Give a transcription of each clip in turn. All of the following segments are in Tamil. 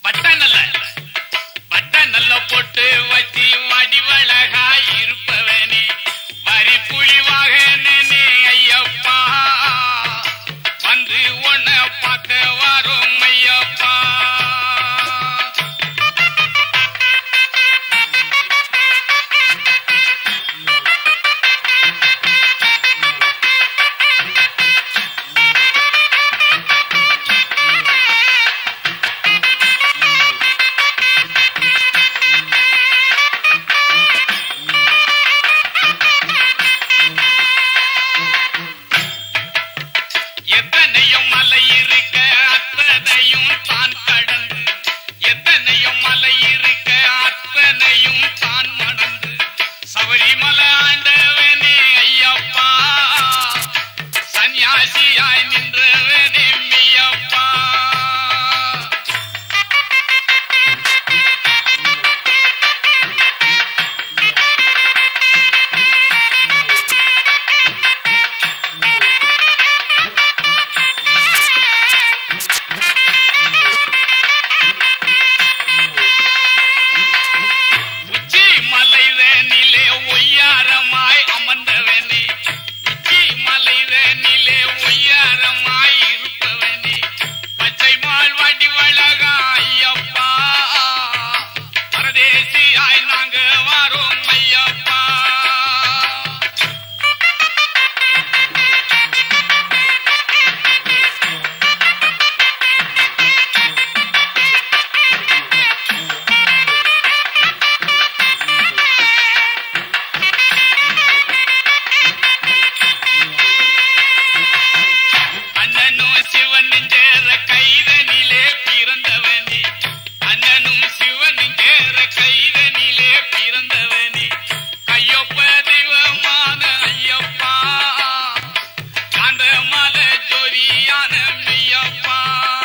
பட்ட நல்ல பட்ட நல்ல பொட்டு வச்சு வடிவழகா இருப்பவனே வரி புலிவாக நினை ஐயப்பா வந்து உன்ன பார்க்க வரும் ஐயப்பா எத்தனையோ மலை இருக்க அத்தனையும் தான் கடந்து எத்தனையோ மலை இருக்க அத்தனையும் தான் மணந்து சபரிமலை ஆண்டவனே ஐயப்பா சன்னியாசியாய் நின்றவனே மெய்யப்பா உச்சி மலைதனிலே ஒய்யாரமாய் அமர்ந்தவனே உச்சி மலைதனிலே ஒய்யாரமாய் இருப்பவனே பச்சை மால் வடிவழகா ஐயப்பா பரதேசியாய் நாங்க வாரோம் ஐயப்பா அண்ணனும் சிவனும் சேர கைதனிலே பிறந்தவனே அண்ணனும் சிவனும் சேர கைதனிலே பிறந்தவனே ஐயப்ப தெய்வமான ஐயப்பா அந்த மல ஜோதியான மெய்யப்பா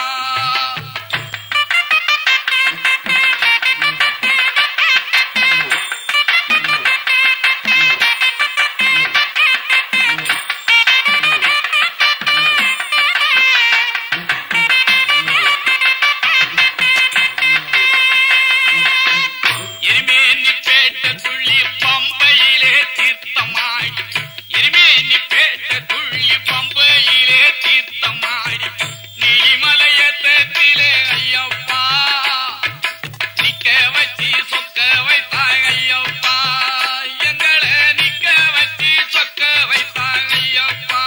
எருமேனி பேட்ட துள்ளி பம்பையிலே தீர்த்தமாடி எருமேனி பேட்ட துள்ளி பம்பையிலே தீர்த்தமாடி நீலிமலையத்திலே ஐயப்பா நிக்க வச்சு சொக்க வைத்தாங்க ஐயப்பா எங்களை நிக்க வச்சு சொக்க வைத்தாங்க ஐயப்பா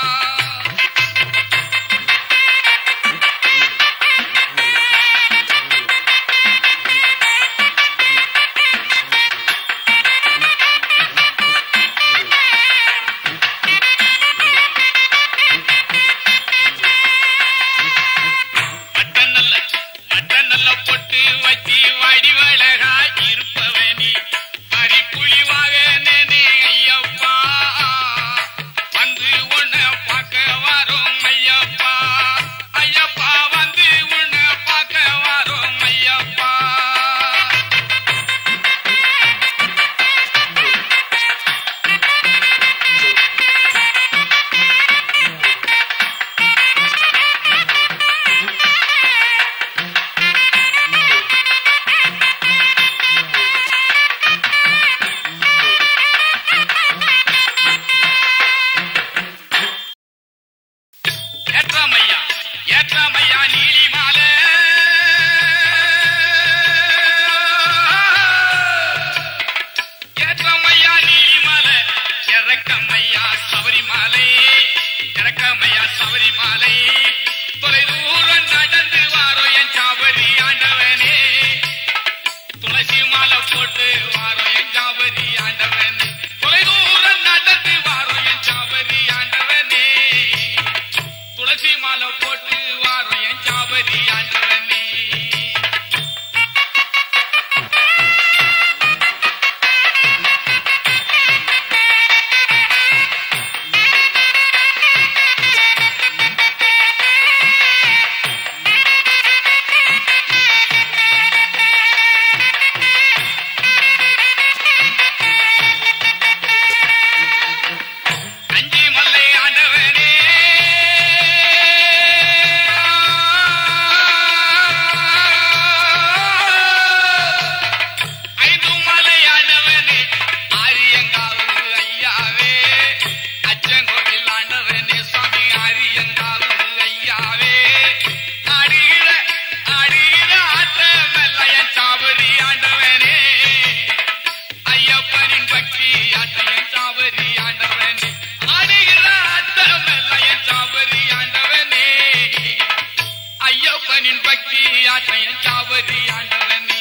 பட்டநல்ல பட்டநல்ல பொட்டு வச்சு வடிவழகா இருப்பவனே பறிப்புலிவாக நினை ஐயப்பா வந்து உன்னை பார்க்க வரும் ஐயப்பா ஐயப்பா வந்து உன்னை பார்க்க வரும் ஐயப்பா ஆட்டையன் சாவரி ஆண்டவனே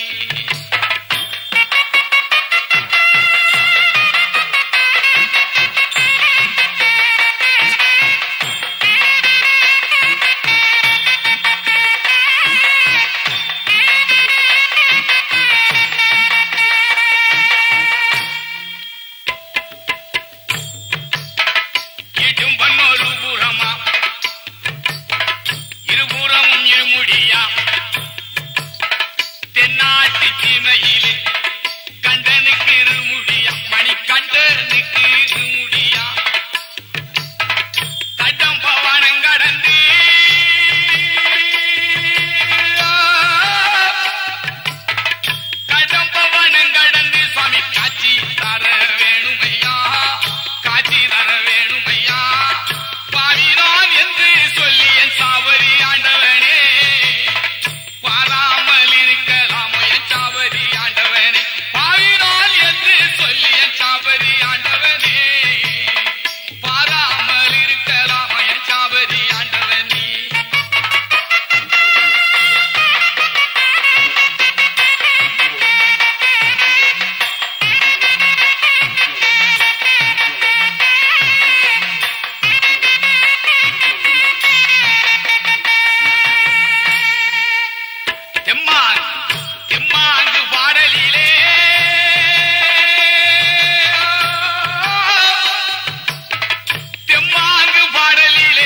இடும் பண்ணொரு புறமா இருபுறமும் இருமுடியா தென்னாட்டு சீமையிலே கண்டனுக்கு இருமுடியா மணி கண்டனுக்கு இருமுடியா கட்டம் பவனம் கடந்து கட்டம் பவனம் கடந்து சுவாமி காட்சி தர வேணுமையா காட்சி தர வேணுமையா பாவினான் என்று சொல்லி என் சாவரி ஆண்டவனே பாராமல் இருக்கலாமோ என் சாவரி ஆண்டவனே பாவினான் என்று சொல்லி என் சாவரி ஆண்டவனே பாராமல் இருக்கலாமோ என் சாவரி ஆண்டவனே தெம்மான் தெம்மாங்கு பாடலிலே தெம்மாங்கு பாடலிலே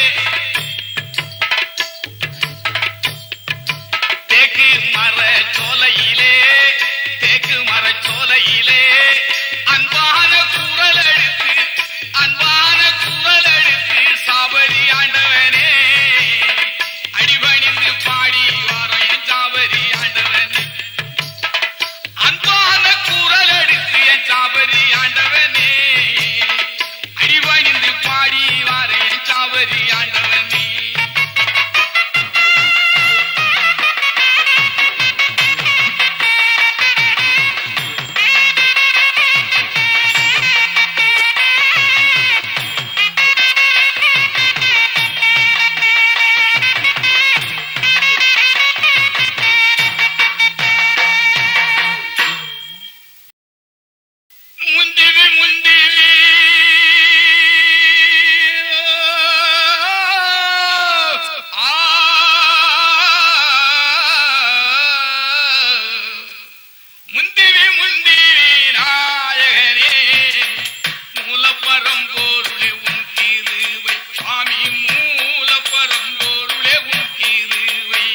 தேக்கு மர சோலையிலே தேக்கு மர சோலையிலே அன்பான குரல் எடுத்து அன்பான குரல் எடுத்து சாபரி ஆண்டவனே அடிபணிந்து பாடி வாரம் சாபரி ஆண்டவனே அன்பான குரல் எடுத்து என் சாபரி ஆண்டவனே அடிபணிந்து பாடி வாரம் சாபரி ஆண்டவனே முந்திரி முந்திரி ஆ முந்திரி முந்திரி நாயகனே மூலப்பரம்போருளே உன் கிருவை சுவாமி மூலப்பரம்போருளே உன் கிருவை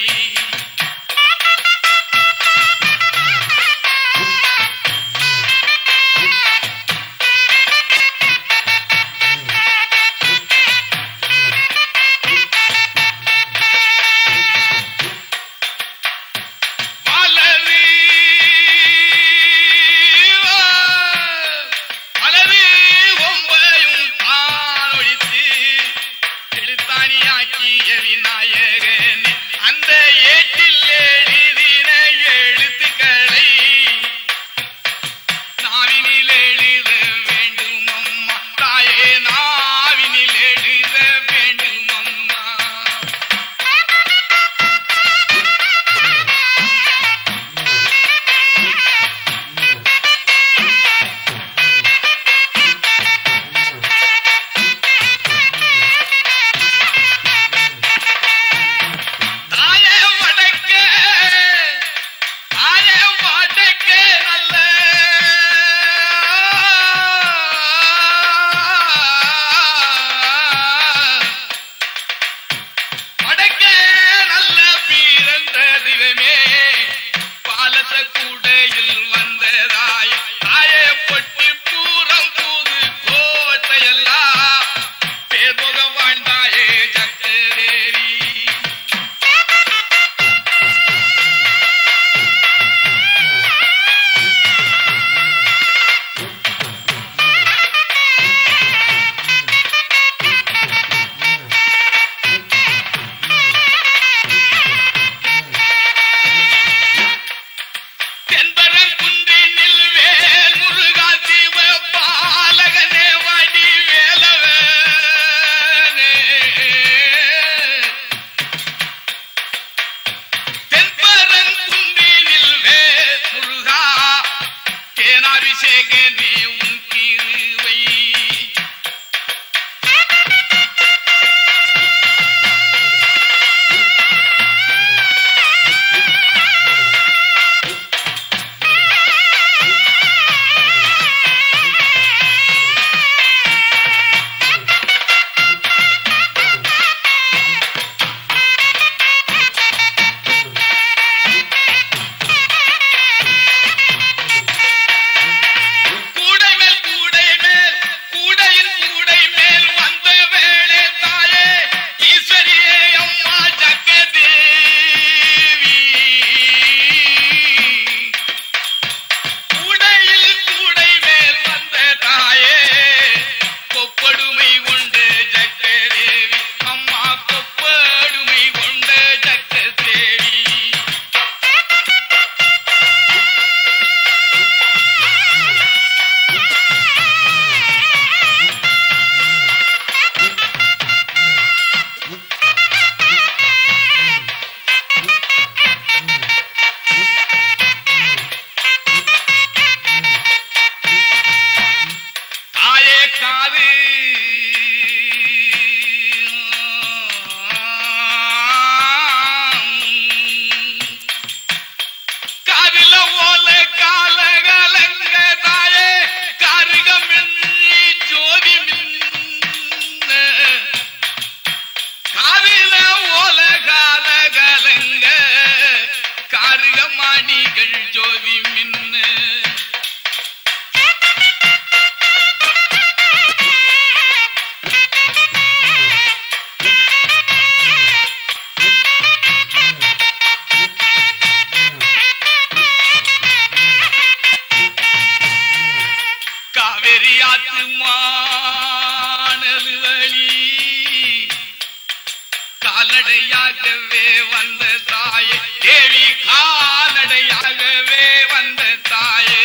வலது வலது ஒம்பையும் தான் ஒழித்து எழுத்தாணியாக்கிய விநாயகன் அந்த ஏட்டில் எழுதின எழுத்துக்களை நாவினில் எழுத வேண்டும் அம்மா தாயே நாவினில் எழுத வேண்டும் அம்மா தாயே வடக்க தாயே வடக்க நல்ல வடக்க நல்ல பிறந்த தினமே பாலச கூடையில் வந்ததாய் தாயே பொட்டி பூரம் பூது கோட்டையெல்லாம் பேர்போக வாழ்ந்தாயே ஜக்கதேவி ஓல காலகலங்க தாயே கருகமின்றி ஜோதி மின்ன காவில ஓல காலகலங்க காருகமாணிகள் ஜோதி மின்ன காவிரி ஆத்து மானது வழி கால்நடையாகவே வந்த தாயே தேவி கால்நடையாகவே வந்த தாயே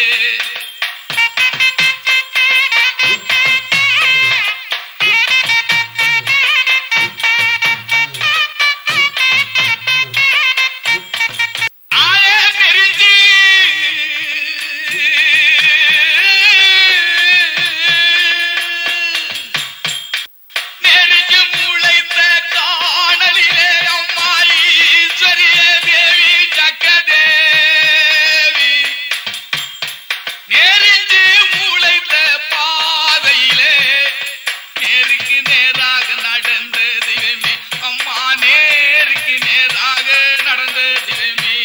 ஆயே தெரிஞ்சி நெருங்கி முளைத்த காணலிலே அம்மா ஈஸ்வரியே தேவி ஜக்கதேவி நெருங்கி முளைத்த பாதையிலே நேருக்கு நேராக நடந்த தெய்வமே அம்மா நேருக்கு நேராக நடந்த தெய்வமே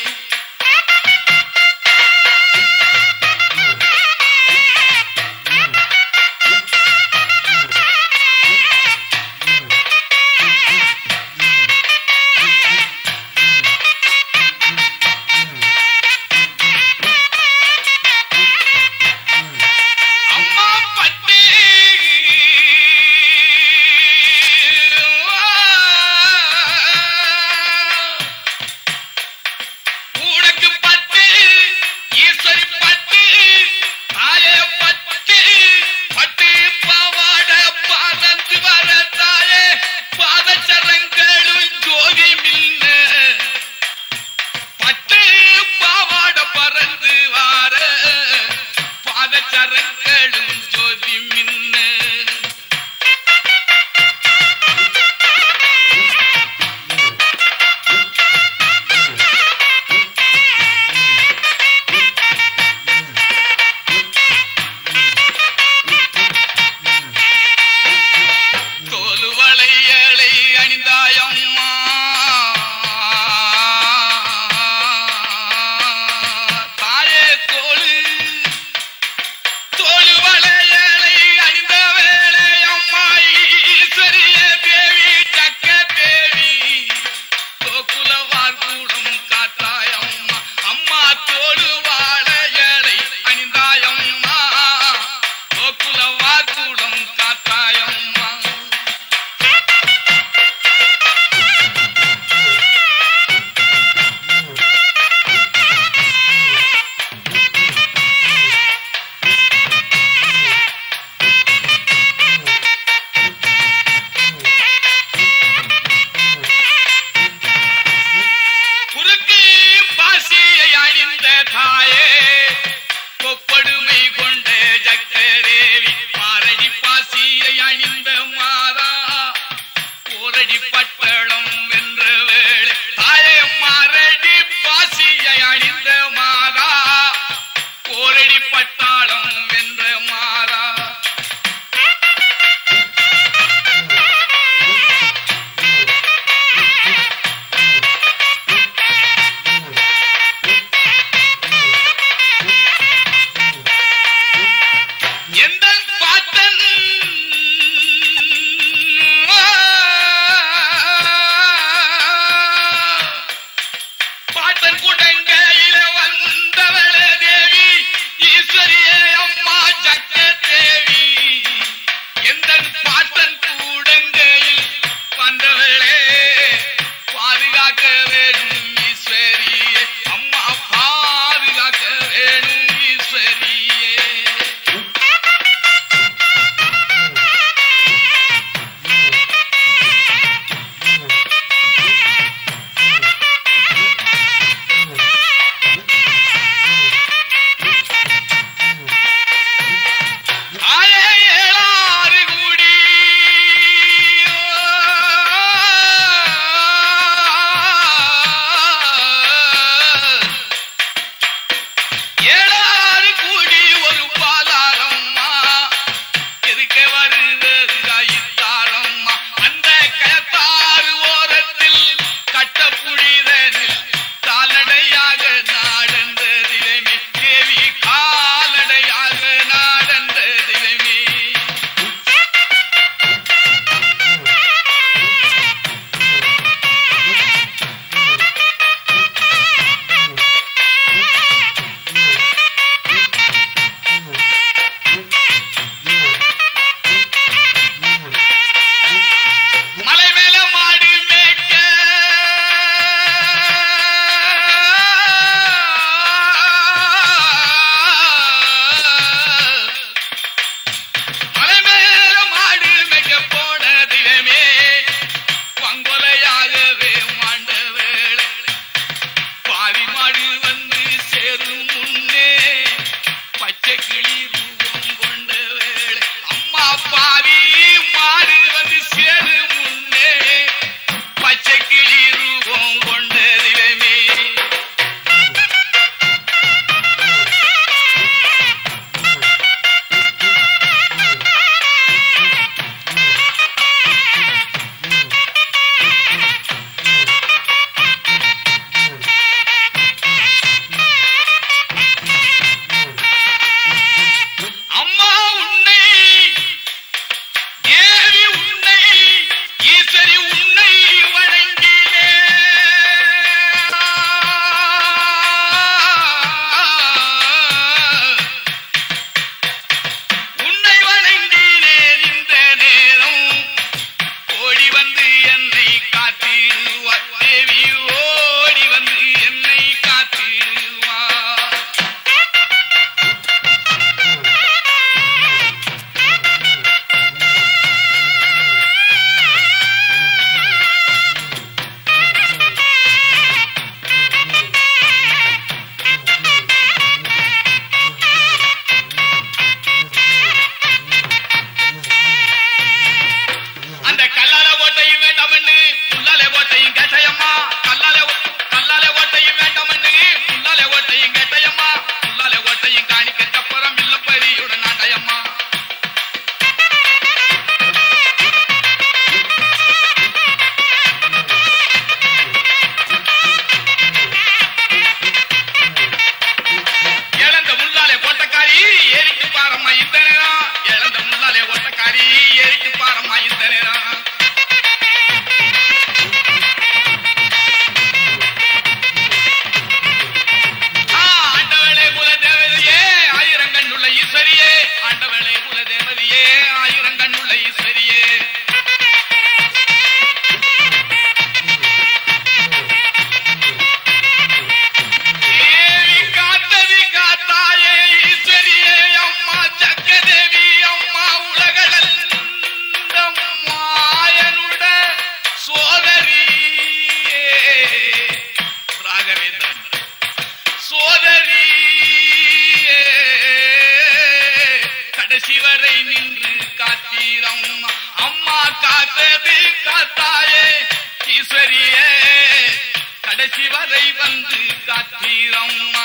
அம்மா பட்டி உனக்கு பட்டு ஈஸ்வரி பட்டு தாயே பட்டு பட்டு பாவாட பாதந்து வர தாயே பாதச்சரங்களும் ஜோதி மின்ன பட்டு பாவாட பறந்து வார பாதச்சரங்களும் ஜோதி மின்ன தோலுவளையலை அணிந்தாயம்மா தாய கடைசி வரை நின்று காத்தீரம்மா அம்மா காத்தது காத்தாயே ஈஸ்வரியே கடைசி வரை வந்து காத்தீரம்மா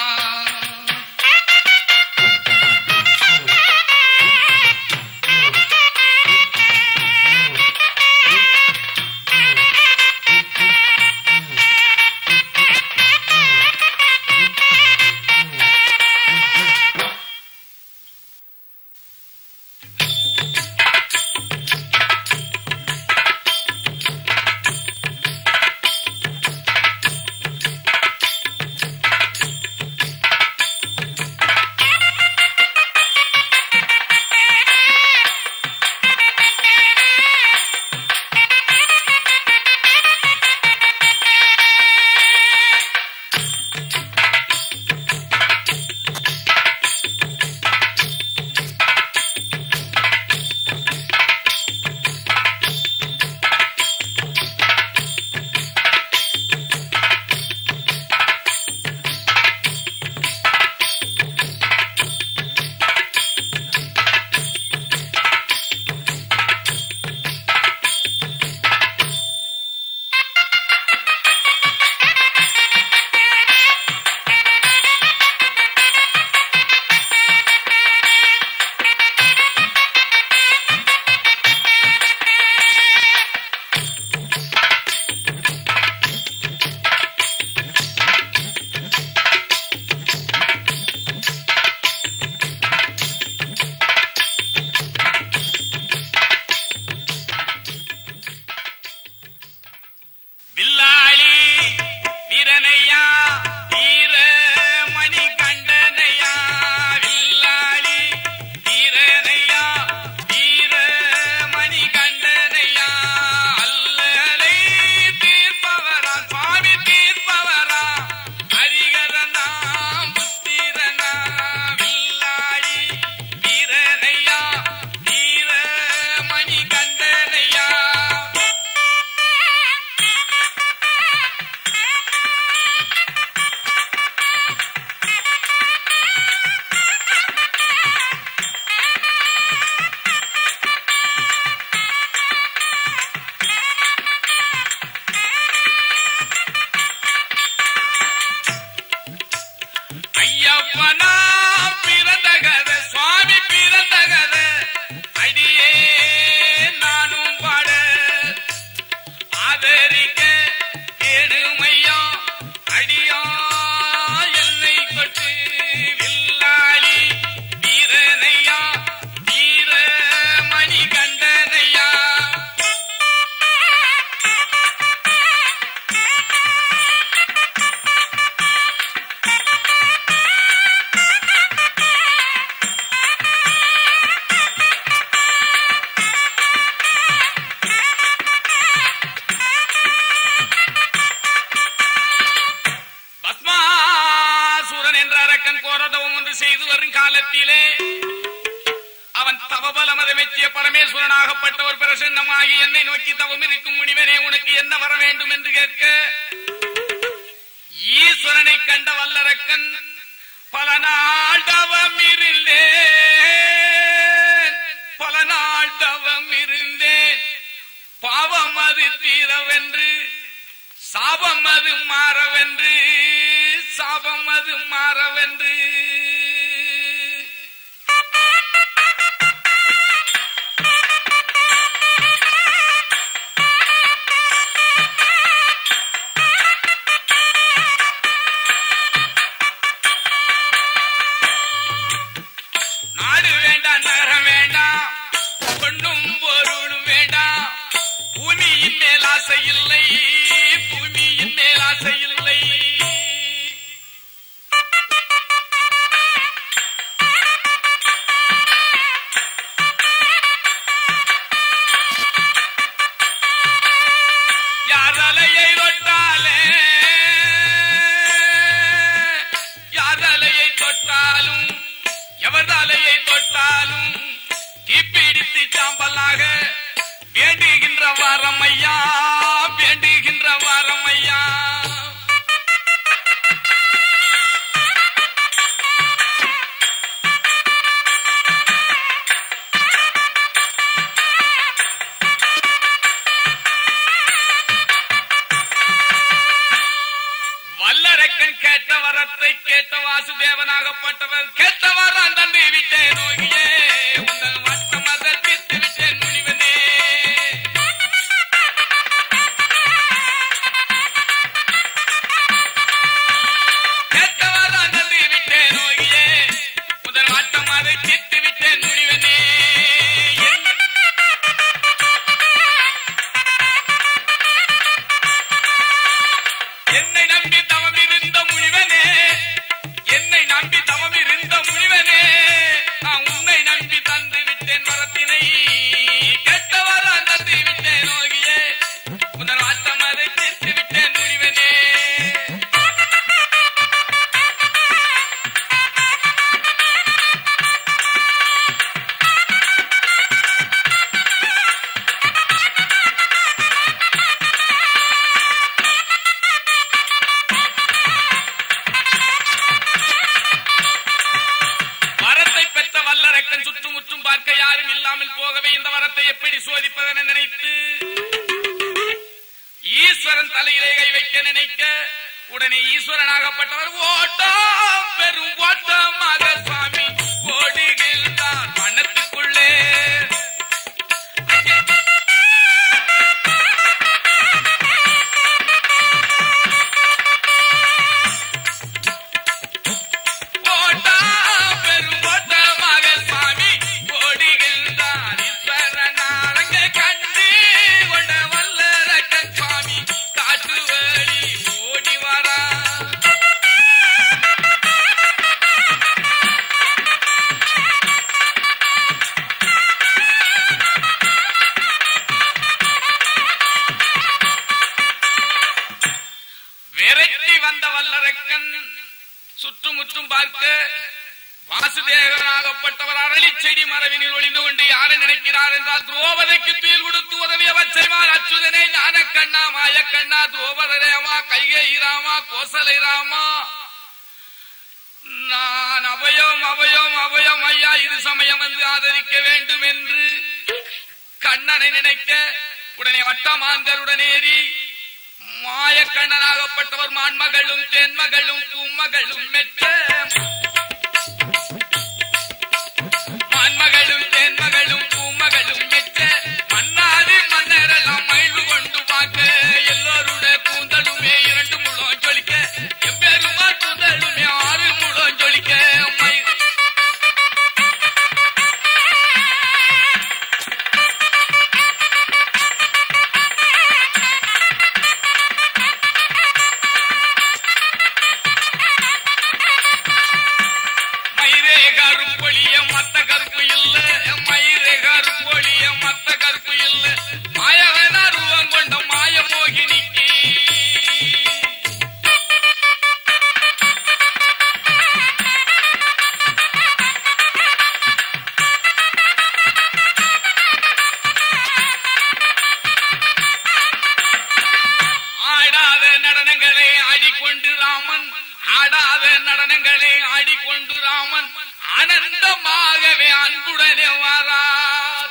வில்லாளி வீரனையா வீர மணி கண்டனையா வில்லாளி வீரனையா வீர மணி கண்டனையா அல்லலை தீர்ப்பவரா சுவாமி தீர்ப்பவரா ஹரிகரனா புத்திரனா வில்லாளி வீரனையா வீர மணி கண்டனையா ஐயப்பனா பிறந்தகர சுவாமி பிறந்தகர அடியே நானும் பாட ஆதரிக்க ஏடுமையா அடியா என்னை கொட்டு வில்லாளி வீரனையா வீர மணி கண்டனையா பத்மாசுரன் என்ற அரக்கன் கோரதவம் ஒன்று செய்து வரும் காலத்திலே அவன் தவபல மதமெச்சிய பரமேஸ்வரனாகப்பட்ட ஒரு பிரசன்னமாகி என்னை நோக்கி தவம் இருக்கும் முனிவனே உனக்கு என்ன வர வேண்டும் என்று கேட்க ஈஸ்வரனை கண்ட வல்லரக்கன் பல நாள் தவம் இருந்தேன் பல நாள் தவம் இருந்தேன் பாவம் அது தீரவென்று சாபம் அது மாறவென்று சாபம் அது மாறவென்று நாடு வேண்டாம் நகரம் வேண்டாம் பொண்ணும் பொருளும் வேண்டாம் பூமியின் மேல் ஆசை இல்லை பூமியின் மேல் ஆசை இல்லை யார் அலையை தொட்டாலே யார் அலையை தொட்டாலும் எவர் தலையை தொட்டாலும் தீப்பிடித்து சாம்பலாக வேண்டுகின்ற வாரம் ஐயா வேண்டுகின்ற வாரம் ஐயா வாசுதேவனாகப்பட்டவர் கெட்டவர் தந்து விட்டேன் நோகியே உங்கள் வட்டம் அதை தீர்த்து விட்டேன் முனிவனே கெட்டவர் தந்து விட்டேன் நோகியே முதல் வட்டம் அதை தீர்த்து விட்டேன் முனிவனே என் என்னை நம்பி தவம் இருந்த முனிவனே என்னை நம்பி தவம் இருந்த முனிவனே நான் உன்னை நம்பி தந்து விட்டேன் வரத்தினை கெட்டவர தந்து விட்டேன் நோகியே முதல் ஆட்டம் அதை தீர்த்து விட்டேன் முனிவனே வரத்தை பெற்ற வல்லரக்கன் சுற்றுமுற்றும் பார்க்க யாரும் இல்லாமல் போகவே இந்த வரத்தை எப்படி சோதிப்பதென நினைத்து ஈஸ்வரன் தலையிலே கை வைக்க நினைக்க உடனே ஈஸ்வரனாகப்பட்டவர் ஓட்டம் பெரும் ஓட்டமாக சுவாமி ஓடுகின்றார் வனத்துக்குள்ளே ஓட்டம் பெரும் ஓட்டமாக சுவாமி ஓடுகின்றார் ஈஸ்வரனாரங்க கண்டு கொண்ட வல்லரக்கன் சுவாமி காட்டு வழி ஓடி வரா விரட்டி வந்த வல்லரக்கன் சுற்றுமுற்றும் பார்க்க வாசுதேவனாகப்பட்டவர் அரளி செடி மரபினில் ஒளிந்து கொண்டு யாரை நினைக்கிறார் என்றால் துரோபதைக்கு தீல் கொடுத்து உதவிய வச்சைமார் அச்சுதனே ஞானக்கண்ணா மாயக்கண்ணா துரோபதரேமா கைகை ராமா கோசலை ராமா நான் அபயம் அபயம் அபயம் ஐயா இது சமயம் வந்து ஆதரிக்க வேண்டும் என்று கண்ணனை நினைக்க உடனே வட்டமாந்தருடன் ஏறி மாயக்கண்ணனாகப்பட்டவர் மான்மகளும் தென்மகளும் பூமகளும் மெச்ச மான்மகளும் தென்மகளும் பூமகளும் மெச்ச மன்னாதி மன்னரெல்லாம் மயிலு கொண்டு பார்க்க எல்லோருடைய கூந்தலுமே இரண்டு முழம் ஜொலிக்க எம்பெருமா கூந்தலுமே ஆறு முழம் ஜொலிக்க மயில் மயிரே கருப்பொழிய மத்த கருப்பு இல்ல மயிரே கருப்பொழிய மத்த கருப்பு இல்ல மாயவன ரூபம் கொண்ட மாய மோகினிக்கு ஆடாத நடனங்களை ஆடிக்கொண்டு ராமன் ஆடாத நடனங்களை ஆடிக்கொண்டு ராமன் ஆனந்தமாகவே அன்புடனே வாரார்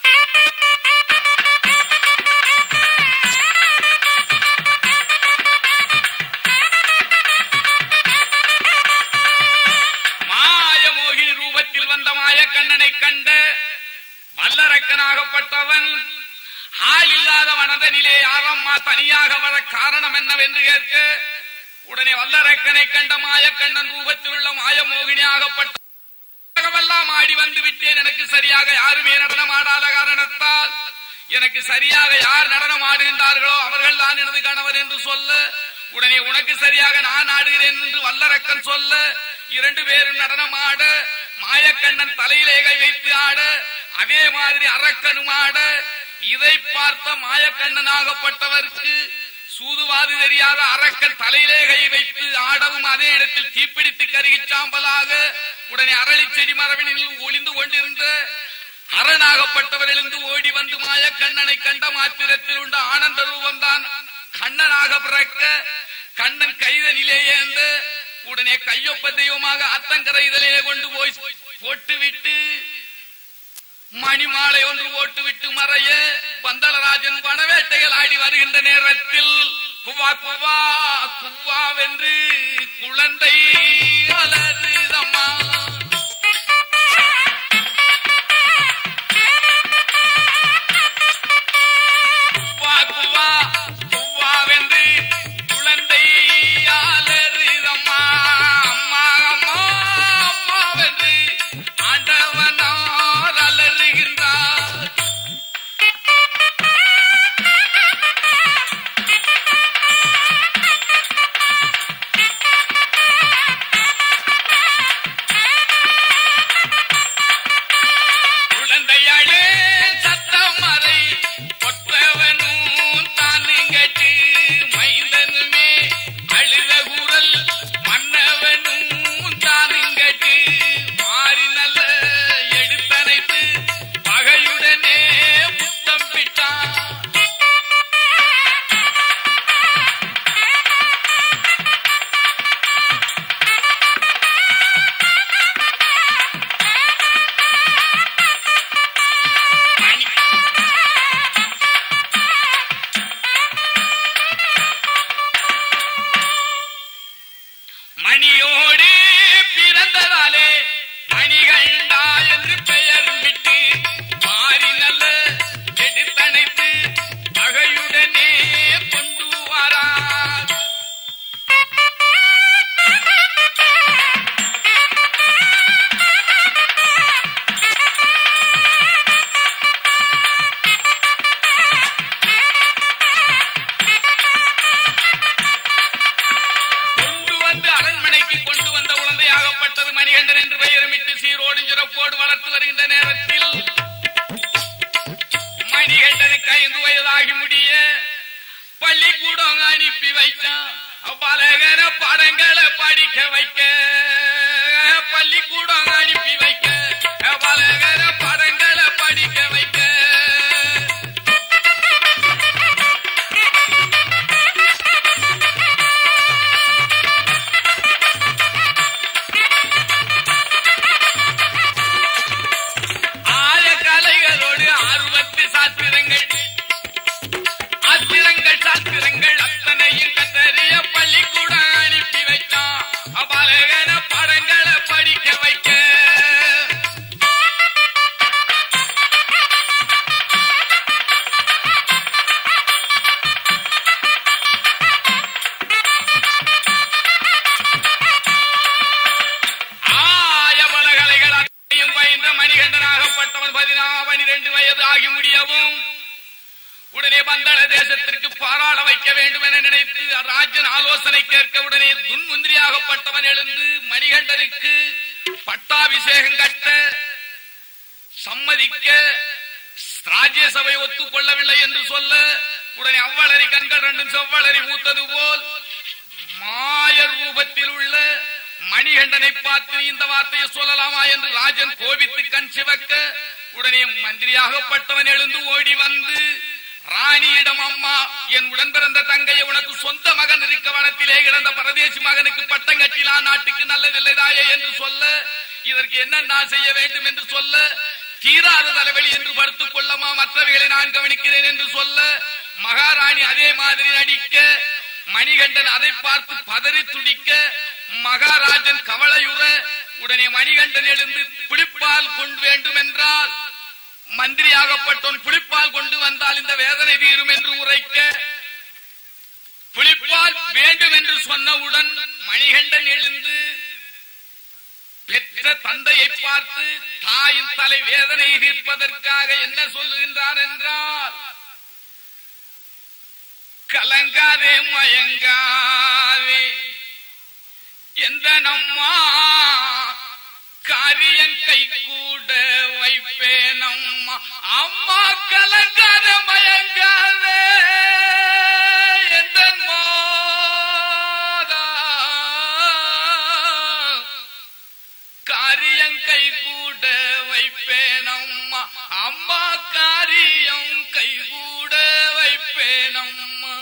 மாயமோகினி ரூபத்தில் வந்த மாயக்கண்ணனை கண்ட வல்லரக்கனாகப்பட்டவன் ஆள் இல்லாத வனதனிலே யாரம்மா தனியாக வர காரணம் என்னவென்று கேட்க உடனே வல்லரக்கனை கண்ட மாயக்கண்ணன் ரூபத்தில் உள்ள மாயமோகினி ஆகப்பட்ட உலகமெல்லாம் ஆடி வந்து விட்டேன் எனக்கு சரியாக யாருமே நடனம் ஆடாத காரணத்தால் எனக்கு சரியாக யார் நடனம் ஆடுகின்றார்களோ அவர்கள் தான் எனது கணவர் என்று சொல்ல உடனே உனக்கு சரியாக நான் ஆடுகிறேன் என்று வல்லரக்கன் சொல்ல இரண்டு பேரும் நடனம் ஆட மாயக்கண்ணன் தலையிலே கை வைத்து ஆட அதே மாதிரி அரக்கனும் ஆட இதை பார்த்த மாயக்கண்ணனாகப்பட்டவருக்கு சூதுவாது தெரியாத அரக்கன் தலையிலே கை வைத்து ஆடவும் அதே இடத்தில் தீப்பிடித்து கருகி சாம்பலாக உடனே அரளி செடி மரபினில் ஒளிந்து கொண்டிருந்த அரணாகப்பட்டவர் எழுந்து ஓடி வந்து மாயக்கண்ணனை கண்ட மாத்திரத்தில் உண்ட ஆனந்த ரூபம்தான் கண்ணனாக பிறக்க கண்ணன் கைதனிலே ஏந்த உடனே கையொப்ப தெய்வமாக அத்தங்கரை இதழிலே கொண்டு போய் போட்டுவிட்டு மணிமாலை ஒன்று போட்டுவிட்டு மறைய பந்தலராஜன் வனவேட்டைகள் ஆடி வருகின்ற நேரத்தில் குவா குவா குவாவென்று குழந்தை அலறுதம்மா குவா குவா குவாவென்று குழந்தை அலறுதம்மா அம்மா அம்மா அம்மாவென்று ஆண்டவனார் அலறுகின்றார் குழந்தையாளே சத்தமறை கொற்றவனும் தானுங்கட்டு மைந்தனுமே அழுத குரல் மன்னவனும் தானுங்கட்டு மாறி நல்ல எடுத்தனைத்து பகையுடனே புத்தம் பிட்டான் மணி மணியோடு பிறந்ததாலே மணிகண்டா என்று பெயர் விட்டு மாறி நல்ல எடுத்தனைத்து பகையுடனே கொண்டு வரார் கொண்டு வந்து அரண்மனைக்கு கொண்டு வந்த குழந்தையாகப்பட்டது மணிகண்டன் என்று பெயரமிட்டு சீரோடு சிறப்போடு வளர்த்து வருகின்ற நேரத்தில் மணிகண்டனுக்கு ஐந்து வயதாகி முடிய பள்ளிக்கூடம் அனுப்பி வைத்தான் பலகர படங்களை படிக்க வைக்க பள்ளிக்கூடம் அனுப்பி வைக்க பலகர படங்களை படிக்க வைக்க ஆய கலைகளோடு ஆர்வத்து சாத்திரங்கள் ஆத்திரங்கள் சாத்திரங்கள் அத்தனையும் கத்தறிய பள்ளிக்கூடம் அனுப்பி வைத்தான் அபாலகன படங்களை படிக்க வைக்க ஆய பலகலைகள் அத்தனையும் பயந்த மணிகண்டனாகப்பட்டவன் பதினா பனிரெண்டு வயது ஆகி முடியவும் உடனே பந்தள தேசத்திற்கு பாராள வைக்க வேண்டும் என நினைத்து ராஜன் ஆலோசனை கேட்க உடனே துன்முந்திரியாகப்பட்டவன் எழுந்து மணிகண்டனுக்கு பட்டாபிஷேகம் கட்ட சம்மதிக்க ராஜ்யசபை ஒத்துக்கொள்ளவில்லை என்று சொல்ல உடனே அவ்வளரி கண்கள் ரெண்டும் செவ்வளரி மூத்தது போல் மாய ரூபத்தில் உள்ள மணிகண்டனை பார்த்து இந்த வார்த்தையை சொல்லலாமா என்று ராஜன் கோபித்து கண் சிவக்க உடனே மந்திரியாகப்பட்டவன் எழுந்து ஓடி வந்து ராணியிடம் அம்மா என் உடன் பிறந்த தங்கையை உனக்கு சொந்த மகன் இருக்க வனத்திலே கிடந்த பரதேசி மகனுக்கு பட்டம் கட்டிலா நாட்டுக்கு நல்லதில்லை தாயே என்று சொல்ல இதற்கு என்ன நான் செய்ய வேண்டும் என்று சொல்ல தீராத தலைவலி என்று படுத்துக் கொள்ளமா மற்றவைகளை நான் கவனிக்கிறேன் என்று சொல்ல மகாராணி அதே மாதிரி நடிக்க மணிகண்டன் அதை பார்த்து பதறி துடிக்க மகாராஜன் கவலையுற உடனே மணிகண்டன் எழுந்து புளிப்பால் கொண்டு வேண்டும் என்றால் மந்திரியாகப்பட்டவன் புளிப்பால் கொண்டு வந்தால் இந்த வேதனை தீரும் என்று உரைக்க புளிப்பால் வேண்டும் என்று சொன்னவுடன் மணிகண்டன் எழுந்து பெற்ற தந்தையை பார்த்து தாயின் தலை வேதனை தீர்ப்பதற்காக என்ன சொல்லுகின்றார் என்றால் கலங்காதே மயங்காதே எந்த நம்மா காரியம் கை கூட வைப்பேன் அம்மா அம்மா கலங்காத மயங்காதே எந்த மோதா காரியம் கை கூட வைப்பேன் அம்மா அம்மா காரியம் கை கூட வைப்பேன் அம்மா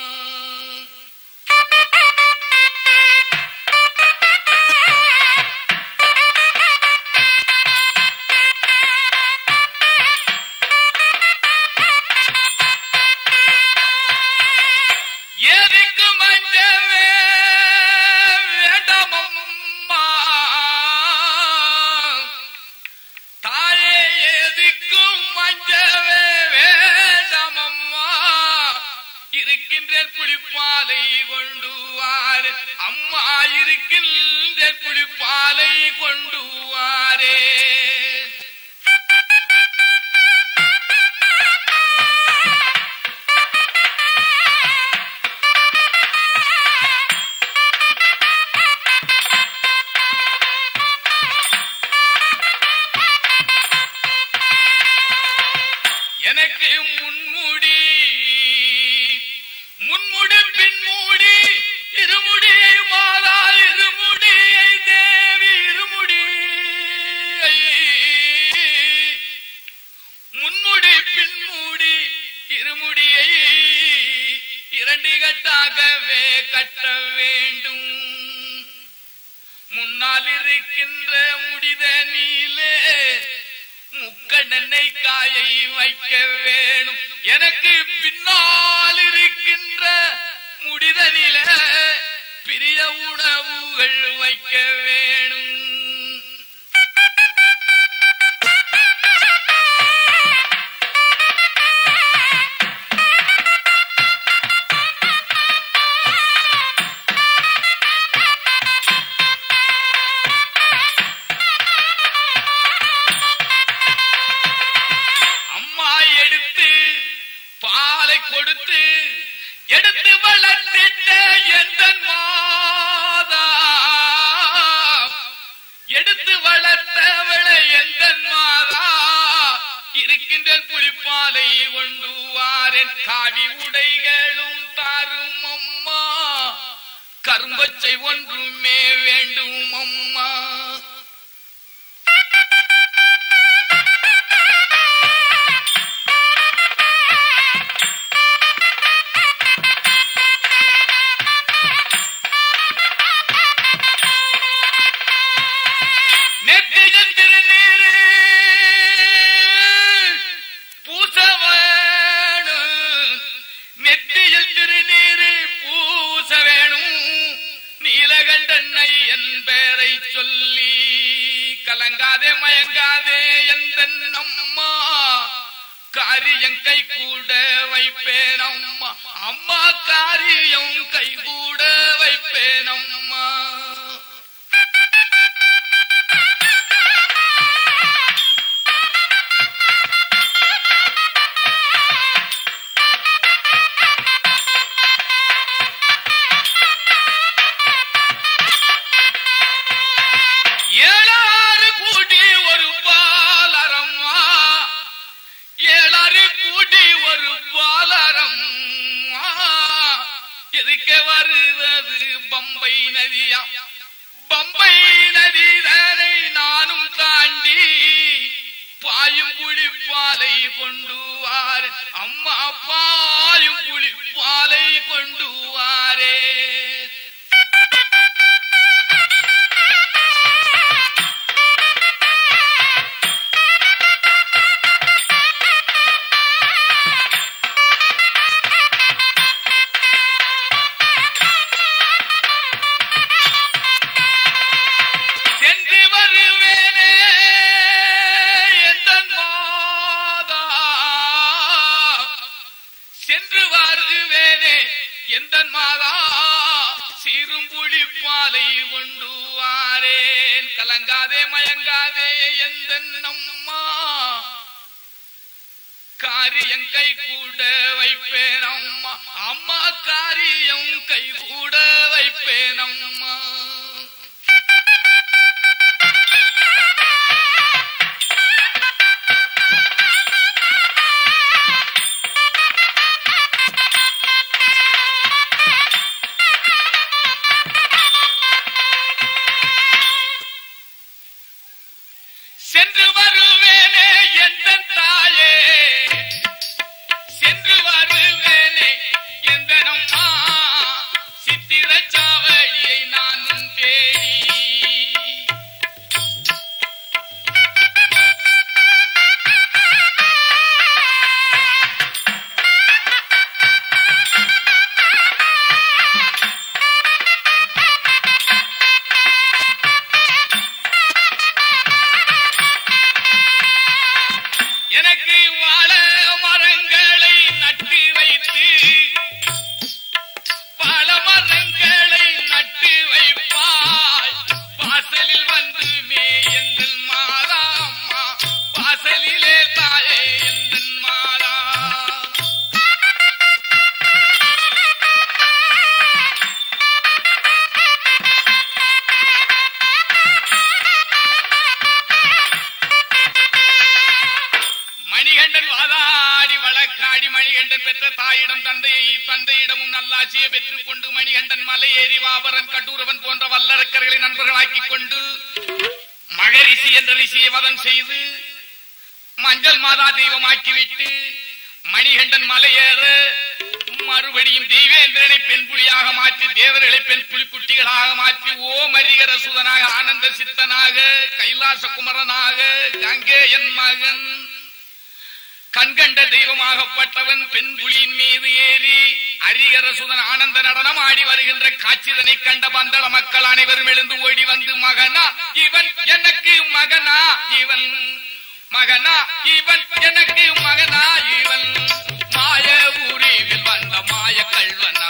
கொண்டு வாரே எனக்கு முன்முடி முன்முடி பின்முடி இருமுடி மாதா இருமுடி தேவி இருமுடி முன்முடி பின்முடி இருமுடியை இரண்டு கட்டாகவே கட்ட வேண்டும் முன்னால் இருக்கின்ற முடிதனிலே முக்கண்ணனை காயை வைக்க வேணும் எனக்கு பின்னால் இருக்கின்ற முடிதனில பிரிய உணவுகள் வைக்க வேணும் அம்மா எடுத்து பாலை கொடுத்து எடுத்து வளர்த்திட்ட எந்த மாதா எடுத்து வளர்த்தவளை எந்த மாதா இருக்கின்ற புலிப்பாலை கொண்டு வாரேன் காவி உடைகளும் தாரும் அம்மா கரும்பச்சை ஒன்றுமே வேண்டும் அம்மா நெற்றியில் திருநீரு பூச வேணும் நெற்றியில் திருநீரு பூச வேணும் நீலகண்டனை என் பெயரை சொல்லி கலங்காதே மயங்காதே எந்த அம்மா காரியம் கை கூட வைப்பேன் அம்மா அம்மா காரியம் கை கூட வைப்பேன் அம்மா ஏழாறு கூடி ஒரு பாலரம்மா ஏழாறு கூடி ஒரு பாலரம்மா எதுக்கு வருவது பம்பை நதியா பம்பை நதிதனை நானும் தாண்டி பாயும் புளிப்பாலை கொண்டு வாரு அம்மா பாயும் புளிப்பாலை கொண்டு வாரே சென்று வருவேனே எந்த மாதா சென்று வருவேனே எந்த மாதா சிறும்புலி பாலை கொண்டு வாரேன் கலங்காதே மயங்காதே எந்த அம்மா காரியம் கை கூட வைப்பேன் அம்மா அம்மா காரியம் கை கூட வைப்பேன் அம்மா சென்று வருவேனே எந்த தாயே சென்று வருவேனே எந்த அம்மா சித்திரச்சாவடியை நானும் தேடி எனக்கு வாழ மரங்களை நட்டு வைத்து பல மரங்களை நட்டு வைப்பாய் வாசலில் வந்து நாடி மணிகண்டன் பெற்ற தாயிடம் தந்தையை தந்தையிடமும் நல்லாட்சியை பெற்றுக் கொண்டு மணிகண்டன் மலை ஏறி வாபரன் கடூரவன் போன்ற வல்லரக்கர்களை நண்பர்களாக்கிக் கொண்டு மகரிஷி என்ற ரிஷியை வதம் செய்து மஞ்சள் மாதா தெய்வமாக்கிவிட்டு மணிகண்டன் மலையேற மறுபடியும் தெய்வேந்திரனை பெண் புலியாக மாற்றி தேவர்களை பெண் புலிக்குட்டிகளாக மாற்றி ஓ மரிகர சுதனாக ஆனந்த சித்தனாக கைலாச குமரனாக கங்கேயன் மகன் கண்கண்ட தெய்வமாகப்பட்டவன் பெண் புலியின் மீது ஏறி அரிகரசுதன் ஆனந்த நடனம் ஆடி வருகின்ற காட்சிதனை கண்ட பந்தள மக்கள் அனைவரும் எழுந்து ஓடி வந்து மகனா இவன் எனக்கு மகனா இவன் மகனா இவன் எனக்கு மகனா இவன் மாய ஊரில் வந்த மாய கல்வனா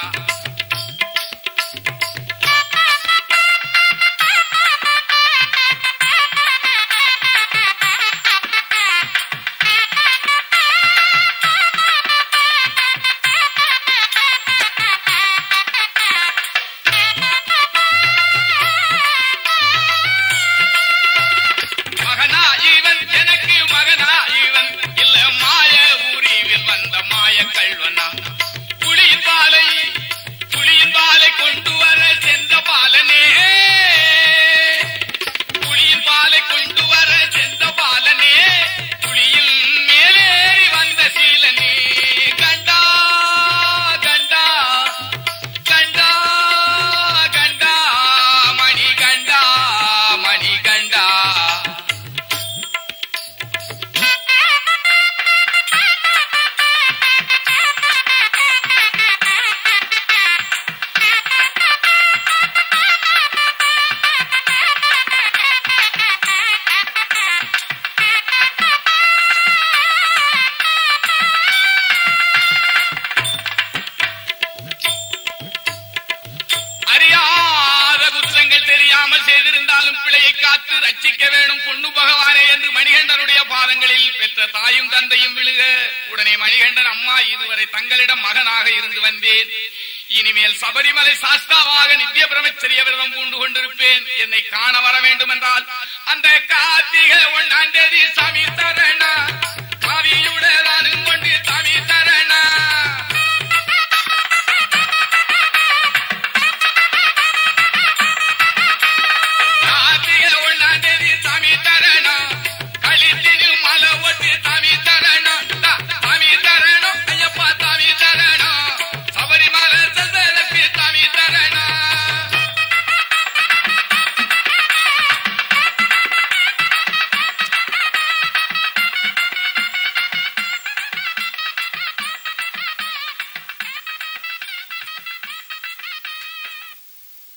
மகனா இவன் எனக்கு மகனா இவன் இல்ல மாய ஊரில் வந்த மாய கல்வனா புலியின் பாலை புலியின் பாலை கொண்டு வர சென்ற பாலனே புலியின் பாலை கொண்டு வர சென்ற பாலனே புலியின் மேலேறி வந்த சீலனே கண்டா கண்டா கண்டா கண்டா மணி கண்டா மணி கண்டா அறியாத குற்றங்கள் தெரியாமல் செய்திருந்தாலும் பிழையை காத்து ரட்சிக்க வேணும் பொண்ணு பகவானே என்று மணிகண்டனுடைய பாதங்களில் பெற்ற தாயும் தந்தையும் விழுக உடனே மணிகண்டன் அம்மா இதுவரை தங்களிடம் மகனாக இருந்து வந்தேன் இனிமேல் சபரிமலை சாஸ்தாவாக நித்திய பிரம்மச்சரிய விரதம் பூண்டு கொண்டிருப்பேன் என்னை காண வர வேண்டும் என்றால் அந்த கார்த்திகை ஒன்னாம் தேதி சமீத்தர